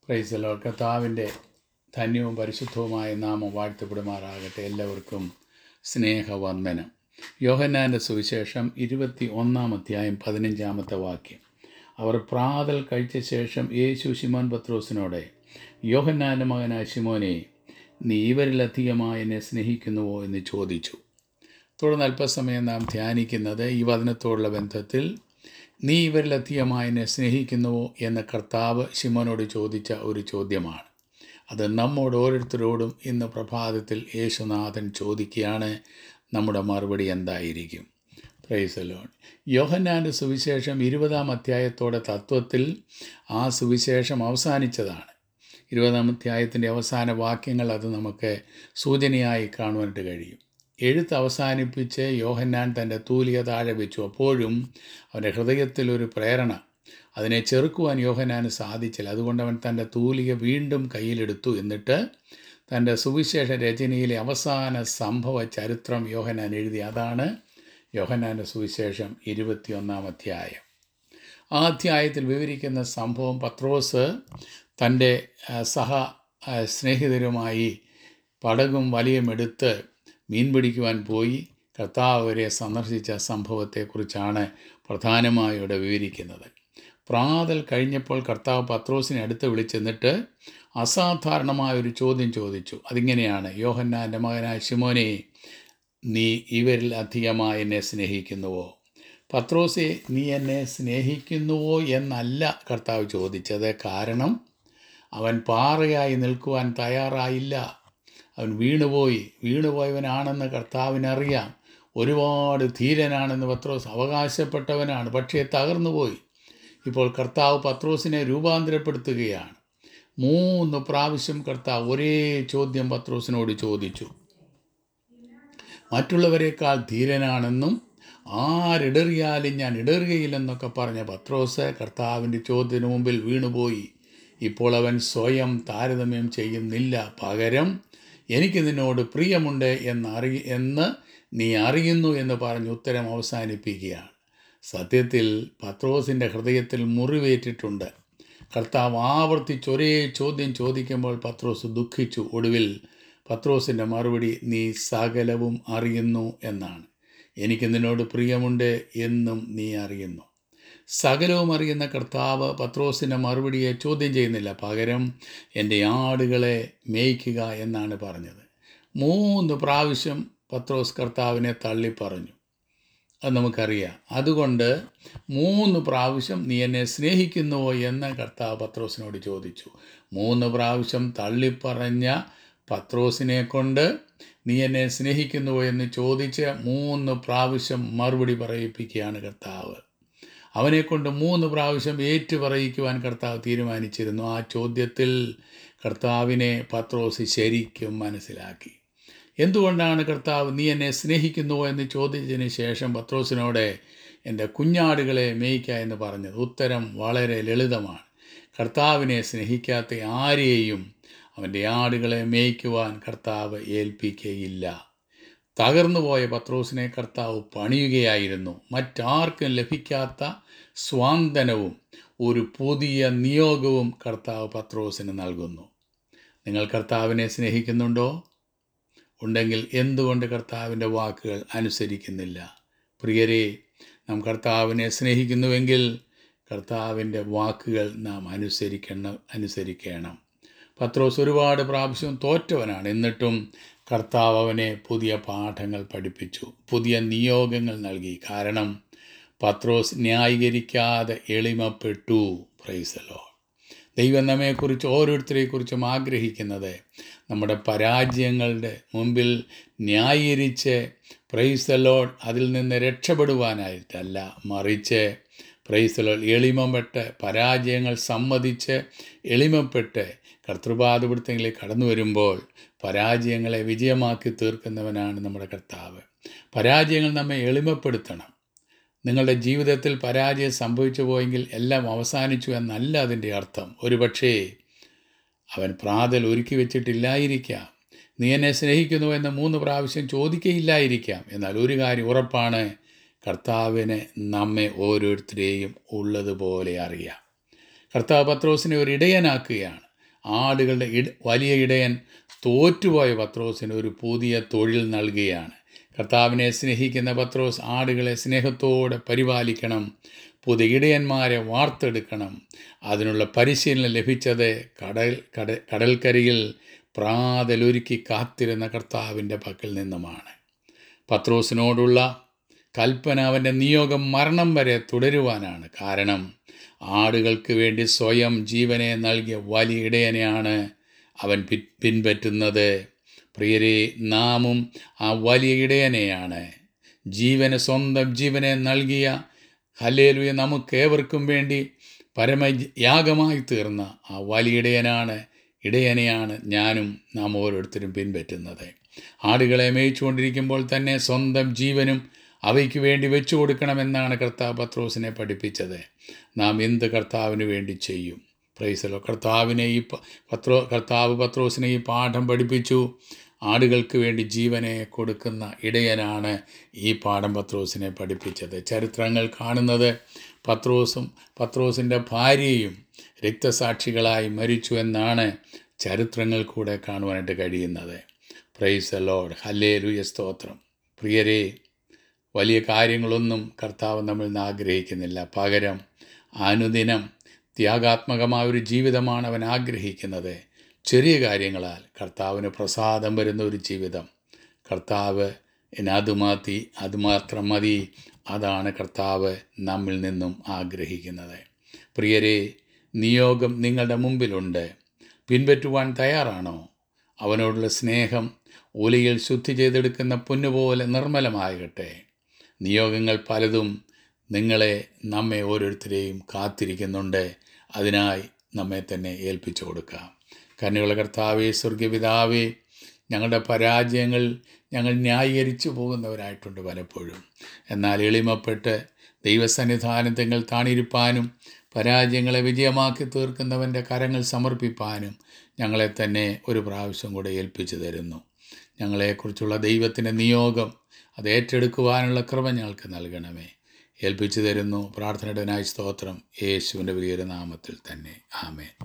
പ്രൈസലോ കർത്താവിൻ്റെ ധന്യവും പരിശുദ്ധവുമായ നാമം വാഴ്ത്തപ്പെടുമാറാകട്ടെ എല്ലാവർക്കും സ്നേഹവന്ദനം യോഹന്നാൻ്റെ സുവിശേഷം ഇരുപത്തി ഒന്നാം അധ്യായം പതിനഞ്ചാമത്തെ വാക്യം അവർ പ്രാതൽ കഴിച്ച ശേഷം യേശു ശിമോൻ പത്രോസിനോട് യോഹന്നാൻ്റെ മകനായ ശിമോനെ നീ ഇവരിലധികമായി എന്നെ സ്നേഹിക്കുന്നുവോ എന്ന് ചോദിച്ചു തുടർന്ന് അല്പസമയം നാം ധ്യാനിക്കുന്നത് ഈ വചനത്തോടുള്ള ബന്ധത്തിൽ നീ ഇവരിലധികമായി എന്നെ സ്നേഹിക്കുന്നുവോ എന്ന കർത്താവ് ശിമോനോട് ചോദിച്ച ഒരു ചോദ്യമാണ് അത് നമ്മോട് ഓരോരുത്തരോടും ഇന്ന് പ്രഭാതത്തിൽ യേശുനാഥൻ ചോദിക്കുകയാണ് നമ്മുടെ മറുപടി എന്തായിരിക്കും പ്രൈസലോൺ യോഹന്നാൻ്റെ സുവിശേഷം ഇരുപതാം അധ്യായത്തോടെ തത്വത്തിൽ ആ സുവിശേഷം അവസാനിച്ചതാണ് ഇരുപതാം അധ്യായത്തിൻ്റെ അവസാന വാക്യങ്ങൾ അത് നമുക്ക് സൂചനയായി കാണുവാനായിട്ട് കഴിയും എഴുത്ത് അവസാനിപ്പിച്ച് യോഹന്നാൻ തൻ്റെ തൂലിക താഴെ വെച്ചു അപ്പോഴും അവൻ്റെ ഹൃദയത്തിൽ ഒരു പ്രേരണ അതിനെ ചെറുക്കുവാൻ യോഹന്നാന് സാധിച്ചില്ല അതുകൊണ്ട് അവൻ തൻ്റെ തൂലിക വീണ്ടും കയ്യിലെടുത്തു എന്നിട്ട് തൻ്റെ സുവിശേഷ രചനയിലെ അവസാന സംഭവ ചരിത്രം യോഹന്നാൻ എഴുതി അതാണ് യോഹന്നാൻ്റെ സുവിശേഷം ഇരുപത്തിയൊന്നാം അധ്യായം ആ അധ്യായത്തിൽ വിവരിക്കുന്ന സംഭവം പത്രോസ് തൻ്റെ ആ, സഹ ആ, സ്നേഹിതരുമായി പടകും വലയും എടുത്ത് മീൻ പിടിക്കുവാൻ പോയി കർത്താവ് അവരെ സന്ദർശിച്ച സംഭവത്തെക്കുറിച്ചാണ് പ്രധാനമായും ഇവിടെ വിവരിക്കുന്നത് പ്രാതൽ കഴിഞ്ഞപ്പോൾ കർത്താവ് പത്രോസിനെ അടുത്ത് വിളിച്ചെന്നിട്ട് അസാധാരണമായ ഒരു ചോദ്യം ചോദിച്ചു അതിങ്ങനെയാണ് യോഹന്നാൻ്റെ മകനായ ശിമോനെ നീ ഇവരിൽ അധികമായി എന്നെ സ്നേഹിക്കുന്നുവോ പത്രോസെ നീ എന്നെ സ്നേഹിക്കുന്നുവോ എന്നല്ല കർത്താവ് ചോദിച്ചത് കാരണം അവൻ പാറയായി നിൽക്കുവാൻ തയ്യാറായില്ല അവൻ വീണുപോയി വീണുപോയവനാണെന്ന് കർത്താവിനറിയാം ഒരുപാട് ധീരനാണെന്ന് പത്രോസ് അവകാശപ്പെട്ടവനാണ് പക്ഷേ തകർന്നുപോയി ഇപ്പോൾ കർത്താവ് പത്രോസിനെ രൂപാന്തരപ്പെടുത്തുകയാണ് മൂന്ന് പ്രാവശ്യം കർത്താവ് ഒരേ ചോദ്യം പത്രോസിനോട് ചോദിച്ചു മറ്റുള്ളവരെക്കാൾ ധീരനാണെന്നും ആരിടറിയാലും ഞാൻ ഇടറുകയില്ലെന്നൊക്കെ പറഞ്ഞ പത്രോസ് കർത്താവിൻ്റെ ചോദ്യത്തിന് മുമ്പിൽ വീണുപോയി ഇപ്പോൾ അവൻ സ്വയം താരതമ്യം ചെയ്യുന്നില്ല പകരം എനിക്ക് നിന്നോട് പ്രിയമുണ്ട് എന്ന് അറിയ എന്ന് നീ അറിയുന്നു എന്ന് പറഞ്ഞ് ഉത്തരം അവസാനിപ്പിക്കുകയാണ് സത്യത്തിൽ പത്രോസിൻ്റെ ഹൃദയത്തിൽ മുറിവേറ്റിട്ടുണ്ട് കർത്താവ് ആവർത്തിച്ച് ഒരേ ചോദ്യം ചോദിക്കുമ്പോൾ പത്രോസ് ദുഃഖിച്ചു ഒടുവിൽ പത്രോസിൻ്റെ മറുപടി നീ സകലവും അറിയുന്നു എന്നാണ് എനിക്ക് നിന്നോട് പ്രിയമുണ്ട് എന്നും നീ അറിയുന്നു സകലവും അറിയുന്ന കർത്താവ് പത്രോസിൻ്റെ മറുപടിയെ ചോദ്യം ചെയ്യുന്നില്ല പകരം എൻ്റെ ആടുകളെ മേയ്ക്കുക എന്നാണ് പറഞ്ഞത് മൂന്ന് പ്രാവശ്യം പത്രോസ് കർത്താവിനെ തള്ളി പറഞ്ഞു അത് നമുക്കറിയാം അതുകൊണ്ട് മൂന്ന് പ്രാവശ്യം നീ എന്നെ സ്നേഹിക്കുന്നുവോ എന്ന് കർത്താവ് പത്രോസിനോട് ചോദിച്ചു മൂന്ന് പ്രാവശ്യം തള്ളിപ്പറഞ്ഞ പത്രോസിനെ കൊണ്ട് നീ എന്നെ സ്നേഹിക്കുന്നുവോ എന്ന് ചോദിച്ച് മൂന്ന് പ്രാവശ്യം മറുപടി പറയിപ്പിക്കുകയാണ് കർത്താവ് അവനെക്കൊണ്ട് മൂന്ന് പ്രാവശ്യം ഏറ്റു പറയിക്കുവാൻ കർത്താവ് തീരുമാനിച്ചിരുന്നു ആ ചോദ്യത്തിൽ കർത്താവിനെ പത്രോസ് ശരിക്കും മനസ്സിലാക്കി എന്തുകൊണ്ടാണ് കർത്താവ് നീ എന്നെ സ്നേഹിക്കുന്നുവോ എന്ന് ചോദിച്ചതിന് ശേഷം പത്രോസിനോട് എൻ്റെ കുഞ്ഞാടുകളെ മേയ്ക്ക എന്ന് പറഞ്ഞത് ഉത്തരം വളരെ ലളിതമാണ് കർത്താവിനെ സ്നേഹിക്കാത്ത ആരെയും അവൻ്റെ ആടുകളെ മേയ്ക്കുവാൻ കർത്താവ് ഏൽപ്പിക്കുകയില്ല തകർന്നുപോയ പത്രോസിനെ കർത്താവ് പണിയുകയായിരുന്നു മറ്റാർക്കും ലഭിക്കാത്ത സ്വാന്തനവും ഒരു പുതിയ നിയോഗവും കർത്താവ് പത്രോസിന് നൽകുന്നു നിങ്ങൾ കർത്താവിനെ സ്നേഹിക്കുന്നുണ്ടോ ഉണ്ടെങ്കിൽ എന്തുകൊണ്ട് കർത്താവിൻ്റെ വാക്കുകൾ അനുസരിക്കുന്നില്ല പ്രിയരെ നാം കർത്താവിനെ സ്നേഹിക്കുന്നുവെങ്കിൽ കർത്താവിൻ്റെ വാക്കുകൾ നാം അനുസരിക്കണം അനുസരിക്കണം പത്രോസ് ഒരുപാട് പ്രാവശ്യം തോറ്റവനാണ് എന്നിട്ടും കർത്താവ് അവനെ പുതിയ പാഠങ്ങൾ പഠിപ്പിച്ചു പുതിയ നിയോഗങ്ങൾ നൽകി കാരണം പത്രോസ് ന്യായീകരിക്കാതെ എളിമപ്പെട്ടു പ്രൈസലോ ദൈവം നമ്മെക്കുറിച്ച് ഓരോരുത്തരെക്കുറിച്ചും ആഗ്രഹിക്കുന്നത് നമ്മുടെ പരാജയങ്ങളുടെ മുമ്പിൽ ന്യായീകരിച്ച് പ്രൈസലോൾ അതിൽ നിന്ന് രക്ഷപ്പെടുവാനായിട്ടല്ല മറിച്ച് പ്രൈസലോൾ എളിമപ്പെട്ട് പരാജയങ്ങൾ സമ്മതിച്ച് എളിമപ്പെട്ട് കർത്തൃപാദപിടുത്തങ്ങളിലേക്ക് കടന്നു വരുമ്പോൾ പരാജയങ്ങളെ വിജയമാക്കി തീർക്കുന്നവനാണ് നമ്മുടെ കർത്താവ് പരാജയങ്ങൾ നമ്മെ എളിമപ്പെടുത്തണം നിങ്ങളുടെ ജീവിതത്തിൽ പരാജയം സംഭവിച്ചു പോയെങ്കിൽ എല്ലാം അവസാനിച്ചു എന്നല്ല അതിൻ്റെ അർത്ഥം ഒരുപക്ഷേ അവൻ പ്രാതൽ ഒരുക്കി വെച്ചിട്ടില്ലായിരിക്കാം നീ എന്നെ സ്നേഹിക്കുന്നു എന്ന് മൂന്ന് പ്രാവശ്യം ചോദിക്കയില്ലായിരിക്കാം എന്നാൽ ഒരു കാര്യം ഉറപ്പാണ് കർത്താവിന് നമ്മെ ഓരോരുത്തരെയും ഉള്ളതുപോലെ അറിയാം കർത്താവ് പത്രോസിനെ ഒരു ഇടയനാക്കുകയാണ് ആടുകളുടെ ഇട വലിയ ഇടയൻ തോറ്റുപോയ പത്രോസിന് ഒരു പുതിയ തൊഴിൽ നൽകുകയാണ് കർത്താവിനെ സ്നേഹിക്കുന്ന പത്രോസ് ആടുകളെ സ്നേഹത്തോടെ പരിപാലിക്കണം പുതിയ ഇടയന്മാരെ വാർത്തെടുക്കണം അതിനുള്ള പരിശീലനം ലഭിച്ചത് കടൽ കട കടൽക്കരയിൽ പ്രാതലൊരുക്കി കാത്തിരുന്ന കർത്താവിൻ്റെ പക്കൽ നിന്നുമാണ് പത്രോസിനോടുള്ള കൽപ്പന അവൻ്റെ നിയോഗം മരണം വരെ തുടരുവാനാണ് കാരണം ആടുകൾക്ക് വേണ്ടി സ്വയം ജീവനെ നൽകിയ വലിയ ഇടയനെയാണ് അവൻ പി പിൻപറ്റുന്നത് പ്രിയരെ നാമും ആ വലിയ ഇടയനെയാണ് ജീവന് സ്വന്തം ജീവനെ നൽകിയ ഹല്ലേലുയ നമുക്കേവർക്കും വേണ്ടി പരമയാഗമായി തീർന്ന ആ വലിയ ഇടയനാണ് ഇടയനെയാണ് ഞാനും നാം ഓരോരുത്തരും പിൻപറ്റുന്നത് ആടുകളെ മേയിച്ചുകൊണ്ടിരിക്കുമ്പോൾ തന്നെ സ്വന്തം ജീവനും അവയ്ക്ക് വേണ്ടി വെച്ചു കൊടുക്കണമെന്നാണ് കർത്താവ് പത്രോസിനെ പഠിപ്പിച്ചത് നാം എന്ത് കർത്താവിന് വേണ്ടി ചെയ്യും പ്രൈസലോ കർത്താവിനെ ഈ പ- പത്രോ കർത്താവ് പത്രോസിനെ ഈ പാഠം പഠിപ്പിച്ചു ആടുകൾക്ക് വേണ്ടി ജീവനെ കൊടുക്കുന്ന ഇടയനാണ് ഈ പാഠം പത്രോസിനെ പഠിപ്പിച്ചത് ചരിത്രങ്ങൾ കാണുന്നത് പത്രോസും പത്രോസിൻ്റെ ഭാര്യയും രക്തസാക്ഷികളായി മരിച്ചു എന്നാണ് ചരിത്രങ്ങൾ കൂടെ കാണുവാനായിട്ട് കഴിയുന്നത് പ്രൈസ് ലോഡ് ഹല്ലേ ലുയ സ്തോത്രം പ്രിയരെ വലിയ കാര്യങ്ങളൊന്നും കർത്താവ് നമ്മളിൽ നിന്ന് ആഗ്രഹിക്കുന്നില്ല പകരം അനുദിനം ത്യാഗാത്മകമായ ഒരു ജീവിതമാണ് അവൻ ആഗ്രഹിക്കുന്നത് ചെറിയ കാര്യങ്ങളാൽ കർത്താവിന് പ്രസാദം വരുന്ന ഒരു ജീവിതം കർത്താവ് എന്നെ അത് മതി അതുമാത്രം മതി അതാണ് കർത്താവ് നമ്മിൽ നിന്നും ആഗ്രഹിക്കുന്നത് പ്രിയരെ നിയോഗം നിങ്ങളുടെ മുമ്പിലുണ്ട് പിൻപറ്റുവാൻ തയ്യാറാണോ അവനോടുള്ള സ്നേഹം ഒലിയിൽ ശുദ്ധി ചെയ്തെടുക്കുന്ന പൊന്നുപോലെ നിർമ്മലമാകട്ടെ നിയോഗങ്ങൾ പലതും നിങ്ങളെ നമ്മെ ഓരോരുത്തരെയും കാത്തിരിക്കുന്നുണ്ട് അതിനായി നമ്മെ തന്നെ ഏൽപ്പിച്ചു കൊടുക്കാം കന്യകള കർത്താവേ സ്വർഗപിതാവേ ഞങ്ങളുടെ പരാജയങ്ങൾ ഞങ്ങൾ ന്യായീകരിച്ചു പോകുന്നവരായിട്ടുണ്ട് പലപ്പോഴും എന്നാൽ എളിമപ്പെട്ട് ദൈവസന്നിധാനത്തങ്ങൾ താണിരിപ്പാനും പരാജയങ്ങളെ വിജയമാക്കി തീർക്കുന്നവൻ്റെ കരങ്ങൾ സമർപ്പിപ്പാനും ഞങ്ങളെ തന്നെ ഒരു പ്രാവശ്യം കൂടെ ഏൽപ്പിച്ചു തരുന്നു ഞങ്ങളെക്കുറിച്ചുള്ള ദൈവത്തിൻ്റെ നിയോഗം അത് ഏറ്റെടുക്കുവാനുള്ള കൃപ ഞങ്ങൾക്ക് നൽകണമേ ഏൽപ്പിച്ചു തരുന്നു പ്രാർത്ഥനയുടെ സ്തോത്രം യേശുവിൻ്റെ വലിയൊരു നാമത്തിൽ തന്നെ ആമേ